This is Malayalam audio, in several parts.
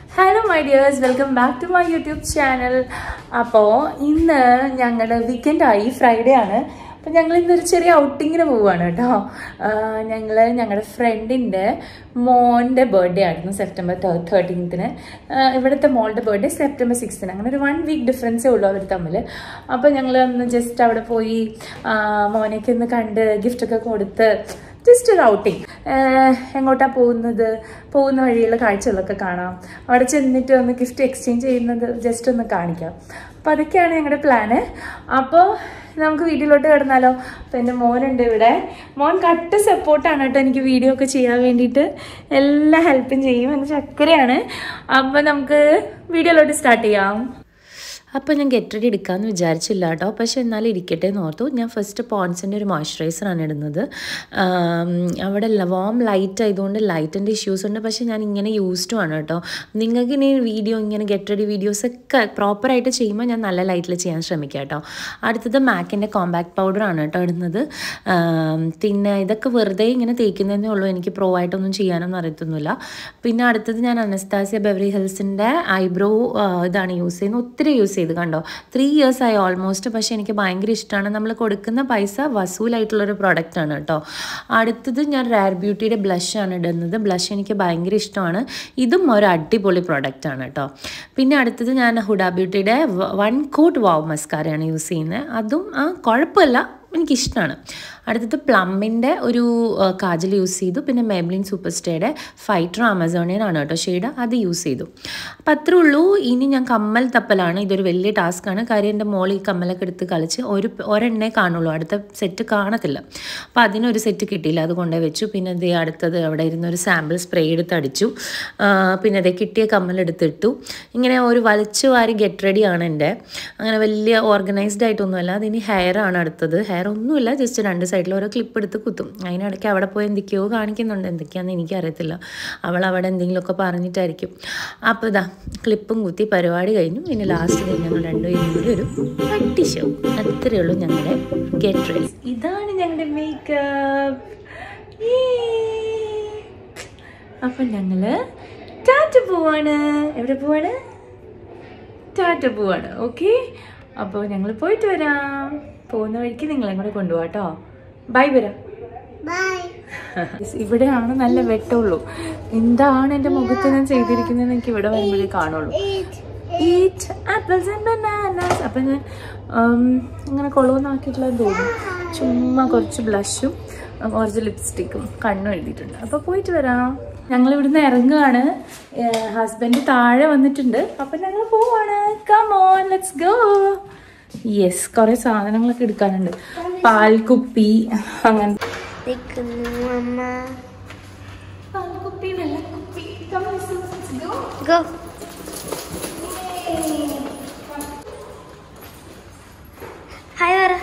Hello my dears welcome back to my YouTube channel അപ്പോൾ ഇന്ന് ഞങ്ങളുടെ വീക്കെൻഡായി ഫ്രൈഡേ ആണ് അപ്പോൾ ഞങ്ങൾ ഇന്നൊരു ചെറിയ ഔട്ടിങ്ങിന് പോവുകയാണ് കേട്ടോ ഞങ്ങൾ ഞങ്ങളുടെ ഫ്രണ്ടിൻ്റെ മോൻ്റെ ബർത്ത്ഡേ ആയിരുന്നു സെപ്റ്റംബർ തേർട്ടീൻത്തിന് ഇവിടുത്തെ മോളുടെ ബർത്ത്ഡേ സെപ്റ്റംബർ സിക്സ്ത്തിന് അങ്ങനെ ഒരു വൺ വീക്ക് ഡിഫറൻസേ ഉള്ളൂ അവർ തമ്മിൽ അപ്പോൾ ഞങ്ങൾ ഒന്ന് ജസ്റ്റ് അവിടെ പോയി ആ, മോനെയൊക്കെ ഒന്ന് കണ്ട് ഗിഫ്റ്റൊക്കെ കൊടുത്ത് ജസ്റ്റ് ഒരു ഔട്ടിങ് എങ്ങോട്ടാ പോകുന്നത് പോകുന്ന വഴിയുള്ള കാഴ്ചകളൊക്കെ കാണാം അവിടെ ചെന്നിട്ട് ഒന്ന് ഗിഫ്റ്റ് എക്സ്ചേഞ്ച് ചെയ്യുന്നത് ജസ്റ്റ് ഒന്ന് കാണിക്കാം അപ്പോൾ അതൊക്കെയാണ് ഞങ്ങളുടെ പ്ലാന് അപ്പോൾ നമുക്ക് വീട്ടിലോട്ട് കിടന്നാലോ അപ്പോൾ എൻ്റെ മോനുണ്ട് ഇവിടെ മോൻ കട്ട് സപ്പോർട്ടാണ് കേട്ടോ എനിക്ക് വീഡിയോ ഒക്കെ ചെയ്യാൻ വേണ്ടിയിട്ട് എല്ലാ ഹെൽപ്പും ചെയ്യും എൻ്റെ ചക്കരയാണ് അപ്പോൾ നമുക്ക് വീഡിയോയിലോട്ട് സ്റ്റാർട്ട് ചെയ്യാം അപ്പോൾ ഞാൻ ഗെറ്റ് റെഡി എടുക്കാമെന്ന് വിചാരിച്ചില്ല കേട്ടോ പക്ഷേ എന്നാലും ഇരിക്കട്ടെ എന്ന് ഓർത്തു ഞാൻ ഫസ്റ്റ് പോൺസിൻ്റെ ഒരു മോയ്സ്ചറൈസറാണ് ഇടുന്നത് ആം, അവിടെ വാം ലൈറ്റ് ആയതുകൊണ്ട് ലൈറ്റിൻ്റെ ഇഷ്യൂസ് ഉണ്ട് പക്ഷേ ഞാൻ ഇങ്ങനെ യൂസ്ഡും ആണ് കേട്ടോ നിങ്ങൾക്ക് ഇനി വീഡിയോ ഇങ്ങനെ ഗെറ്റ് റെഡി വീഡിയോസ് ഒക്കെ പ്രോപ്പറായിട്ട് ചെയ്യുമ്പോൾ ഞാൻ നല്ല ലൈറ്റിൽ ചെയ്യാൻ ശ്രമിക്കാം കേട്ടോ അടുത്തത് മാക്കിൻ്റെ കോമ്പാക്ട് പൗഡറാണ് കേട്ടോ ഇടുന്നത് ആം, പിന്നെ ഇതൊക്കെ വെറുതെ ഇങ്ങനെ തേക്കുന്നതേ ഉള്ളൂ എനിക്ക് പ്രോ ആയിട്ടൊന്നും ചെയ്യാനൊന്നും അറിയത്തൊന്നുമില്ല പിന്നെ അടുത്തത് ഞാൻ അനസ്താസിയ ബെവറി ഹിൽസിൻ്റെ ഐബ്രോ ഇതാണ് യൂസ് ചെയ്യുന്നത് ഒത്തിരി യൂസ് ചെയ്ത് കണ്ടോ ത്രീ ഇയേഴ്സ് ആയി ഓൾമോസ്റ്റ് പക്ഷേ എനിക്ക് ഭയങ്കര ഇഷ്ടമാണ് നമ്മൾ കൊടുക്കുന്ന പൈസ വസൂലായിട്ടുള്ളൊരു പ്രോഡക്റ്റ് ആണ് കേട്ടോ അടുത്തത് ഞാൻ റയർ ബ്യൂട്ടിയുടെ ബ്ലഷ് ആണ് ഇടുന്നത് ബ്ലഷ് എനിക്ക് ഭയങ്കര ഇഷ്ടമാണ് ഇതും ഒരു അടിപൊളി പ്രോഡക്റ്റ് ആണ് കേട്ടോ പിന്നെ അടുത്തത് ഞാൻ ഹുഡ ബ്യൂട്ടിയുടെ വൺ കോട്ട് വാവ് മസ്കാരയാണ് യൂസ് ചെയ്യുന്നത് അതും ആ, കുഴപ്പമില്ല എനിക്കിഷ്ടമാണ് അടുത്തത് പ്ലമ്മിൻ്റെ ഒരു ആ, കാജൽ യൂസ് ചെയ്തു പിന്നെ മെബ്ലിൻ സൂപ്പർ സ്റ്റേയുടെ ഫൈറ്റർ ആമസോണിയൻ ആണ് കേട്ടോ ഷെയ്ഡ് അത് യൂസ് ചെയ്തു അപ്പം അത്രേ ഉള്ളൂ ഇനി ഞാൻ കമ്മൽ തപ്പലാണ് ഇതൊരു വലിയ ടാസ്ക്കാണ് കാര്യം എൻ്റെ മോൾ ഈ കമ്മലൊക്കെ എടുത്ത് കളിച്ച് ഒരു ഒരെണ്ണേ കാണുള്ളൂ അടുത്ത സെറ്റ് കാണത്തില്ല അപ്പം അതിനൊരു സെറ്റ് കിട്ടിയില്ല അത് കൊണ്ടേ വെച്ചു പിന്നെ ദേ അടുത്തത് അവിടെ ഇരുന്ന് ഒരു സാമ്പിൾ സ്പ്രേ എടുത്ത് അടിച്ചു ആ, പിന്നെ അതേ കിട്ടിയ കമ്മൽ എടുത്തിട്ടു ഇങ്ങനെ ഒരു വലിച്ചു വാരി ഗെറ്റ് റെഡി ആണ് എൻ്റെ അങ്ങനെ വലിയ ഓർഗനൈസ്ഡ് ആയിട്ടൊന്നുമല്ല അതിനി ഹെയർ ആണ് അടുത്തത് ഹെയർ ഒന്നുമില്ല ജസ്റ്റ് രണ്ട് സൈഡിൽ ഓരോ ക്ലിപ്പ് എടുത്ത് കുത്തും അതിനിടയ്ക്ക് അവിടെ പോയി എന്തൊക്കെയോ കാണിക്കുന്നുണ്ട് എന്തൊക്കെയാണെന്ന് എനിക്കറിയത്തില്ല അവൾ അവിടെ എന്തെങ്കിലുമൊക്കെ പറഞ്ഞിട്ടായിരിക്കും അപ്പോൾ ഇതാ ക്ലിപ്പും കുത്തി പരിപാടി കഴിഞ്ഞു ഇനി ലാസ്റ്റ് ഞങ്ങൾ രണ്ടുപേരും കൂടി ഒരു പട്ടി ഷോ അത്രയേ ഉള്ളൂ ഞങ്ങളുടെ ഗെറ്റ് റെഡി ഇതാണ് ഞങ്ങളുടെ മേക്കപ്പ് അപ്പൊ ഞങ്ങള് ടാറ്റ പോവാണ് എവിടെ പോവാണ് ടാറ്റ പോവാണ് ഓക്കെ അപ്പോൾ ഞങ്ങൾ പോയിട്ട് വരാം പോകുന്ന വഴിക്ക് നിങ്ങളെ കൂടെ കൊണ്ടുപോകാം കേട്ടോ ബൈ വരാം Yes, ഇവിടെയാണ് നല്ല വെട്ടമുള്ളൂ എന്താണ് എൻ്റെ മുഖത്ത് ഞാൻ ചെയ്തിരിക്കുന്നത് എനിക്ക് ഇവിടെ വരുമ്പോഴേ കാണുള്ളൂ ഈറ്റ് ആപ്പിൾസ് ആൻഡ് ബനാനാസ് അപ്പം ഞാൻ ഉം, അങ്ങനെ കൊള്ളുമെന്നാക്കിയിട്ടുള്ളതെന്ന് തോന്നുന്നു ചുമ്മാ കുറച്ച് ബ്ലഷും കുറച്ച് ലിപ്സ്റ്റിക്കും കണ്ണും എഴുതിയിട്ടുണ്ട് അപ്പോൾ പോയിട്ട് വരാം ഞങ്ങൾ ഇവിടുന്ന് ഇറങ്ങുകയാണ് ഹസ്ബൻഡ് താഴെ വന്നിട്ടുണ്ട് അപ്പം ഞങ്ങൾ പോവാണ് come on let's go yes കുറേ സാധനങ്ങളൊക്കെ എടുക്കാനുണ്ട് പാൽക്കുപ്പി അങ്ങനെ നിൽക്കുന്നു അമ്മ പാൽക്കുപ്പി വെള്ളക്കുപ്പി Come on, let's go. Go hi പറ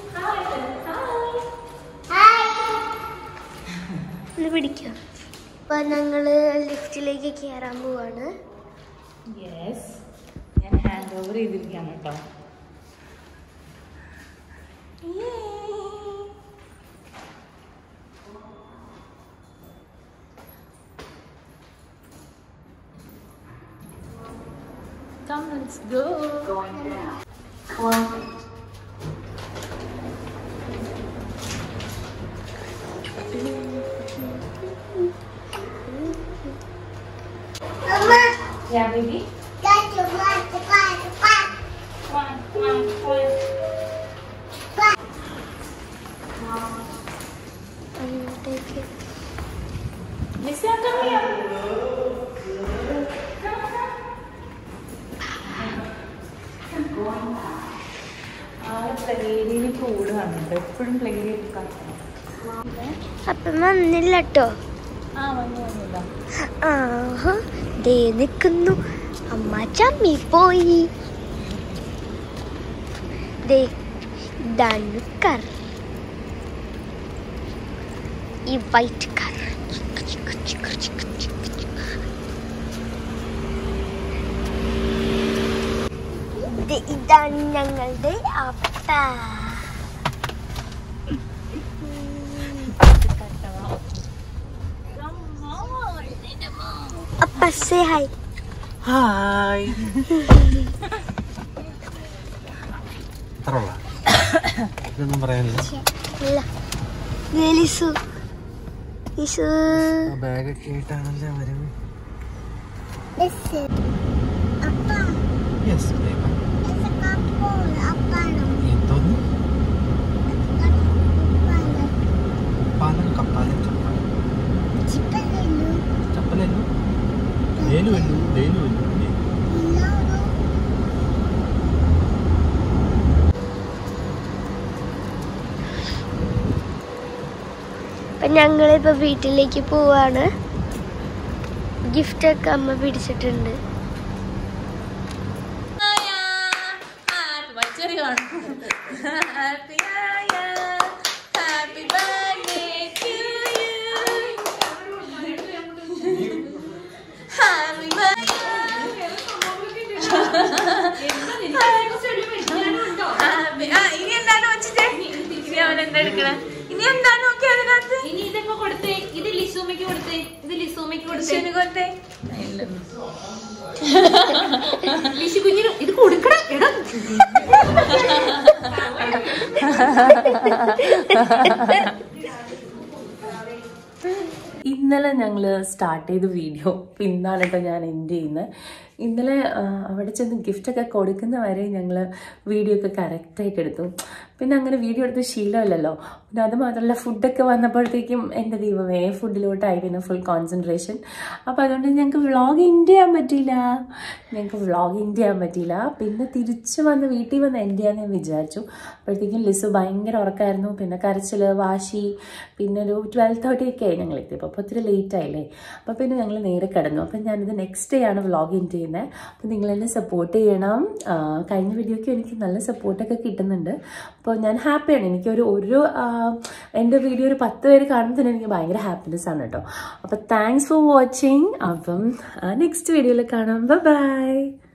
ഒന്ന് പിടിക്കോ അപ്പൊ ഞങ്ങള് ലിഫ്റ്റിലേക്ക് കയറാൻ പോവാണ് യെസ് ഞാൻ ഹാൻഡ് ഓവർ ചെയ്തിരിക്കുകയാണ് കേട്ടോ Come, let's go. Going down. Yeah, baby. Come on, come on, come on. അങ്ങോട്ടേക്ക് Lisa, come here. Come, come. ആ പ്ലേരിയിൽ കൂടുകയാണ് എപ്പോഴും പ്ലേരിയിൽ അപ്പം വന്നില്ല കേട്ടോ ആ വന്നു വന്നില്ല ആഹാ ദേ നിൽക്കുന്നു അമ്മ ചമ്മി പോയി ദേ ഇതാണ് കർ ഈ വൈറ്റ് കർ ദേ ഇതാണ് ഞങ്ങളുടെ അപ്പ അപ്പ സേ ഹായ് ഹായ് അത്രയുള്ള ഇതൊന്നും പറയാനില്ല ഇല്ല ദേ ലിസു ലിസു ആ ബാഗൊക്കെ ആയിട്ടാണല്ലേ വരവ് അപ്പ യെസ് അപ്പാണോ എന്തോന്ന് കപ്പാലൻ കപ്പാലൻ കപ്പാലൻ ചിപ്പല്ലല്ലോ ചപ്പലല്ലോ ലേലു വല്ലു ലേലു വല്ലു അപ്പം ഞങ്ങളിപ്പോൾ വീട്ടിലേക്ക് പോവാണ് ഗിഫ്റ്റൊക്കെ അമ്മ പിടിച്ചിട്ടുണ്ട് ഇനി എന്താണ് വെച്ചിട്ട് ഇനി അവൻ എന്താ എടുക്കണേ ഇനി എന്താണ് നോക്കി അതിനകത്ത് ഇനി ഇതിപ്പോ കൊടുത്തേ ഇത് ലിസൂമയ്ക്ക് കൊടുത്തേ ഇത് ലിസൂമയ്ക്ക് കൊടുത്തേ ശരി കൊണ്ടേ ലിസു കുഞ്ഞിന് ഇത് കൊടുക്കട എടാ ഇന്നലെ ഞങ്ങൾ സ്റ്റാർട്ട് ചെയ്ത വീഡിയോ ഇന്നാണ് കേട്ടോ ഞാൻ എൻഡ് ചെയ്യുന്നത് ഇന്നലെ ആ, അവിടെ ചെന്ന് ഗിഫ്റ്റൊക്കെ കൊടുക്കുന്ന വരെ ഞങ്ങൾ വീഡിയോ ഒക്കെ കറക്റ്റായിട്ട് എടുത്തു പിന്നെ അങ്ങനെ വീഡിയോ എടുത്ത് ശീലമല്ലല്ലോ പിന്നെ അത് മാത്രമല്ല ഫുഡൊക്കെ വന്നപ്പോഴത്തേക്കും എൻ്റെ ദൈവമേ ഫുഡിലോട്ടായിരുന്നു ഫുൾ കോൺസെൻട്രേഷൻ അപ്പോൾ അതുകൊണ്ട് ഞങ്ങൾക്ക് വ്ളോഗ് എൻഡ് ചെയ്യാൻ പറ്റിയില്ല ഞങ്ങൾക്ക് വ്ളോഗ് എൻഡ് ചെയ്യാൻ പറ്റിയില്ല പിന്നെ തിരിച്ച് വന്ന് വീട്ടിൽ വന്ന് എൻഡ് ചെയ്യാൻ ഞാൻ വിചാരിച്ചു അപ്പോഴത്തേക്കും ലിസു ഭയങ്കര ഉറക്കമായിരുന്നു പിന്നെ കരച്ചിൽ വാശി പിന്നെ ഒരു ട്വൽവ് തേർട്ടി ഒക്കെ ആയി ഞങ്ങൾ എത്തിയപ്പോൾ അപ്പോൾ ഒത്തിരി ലേറ്റ് ആയില്ലേ അപ്പോൾ പിന്നെ ഞങ്ങൾ നേരെ കിടന്നു അപ്പം ഞാനിത് നെക്സ്റ്റ് ഡേ ആണ് വ്ളോഗ് എൻഡ് ചെയ്യുന്നത് അപ്പോൾ നിങ്ങൾ എന്നെ സപ്പോർട്ട് ചെയ്യണം ആ, കഴിഞ്ഞ വീഡിയോയ്ക്ക് എനിക്ക് നല്ല സപ്പോർട്ടൊക്കെ കിട്ടുന്നുണ്ട് അപ്പോൾ ഞാൻ ഹാപ്പിയാണ് എനിക്കൊരു ഒരു ആ, എൻ്റെ വീഡിയോ ഒരു പത്ത് പേര് കാണുമ്പോൾ തന്നെ എനിക്ക് ഭയങ്കര ഹാപ്പിനെസ് ആണ് കേട്ടോ അപ്പോൾ താങ്ക്സ് ഫോർ വാച്ചിങ് അപ്പം നെക്സ്റ്റ് വീഡിയോയിൽ കാണാം ബൈ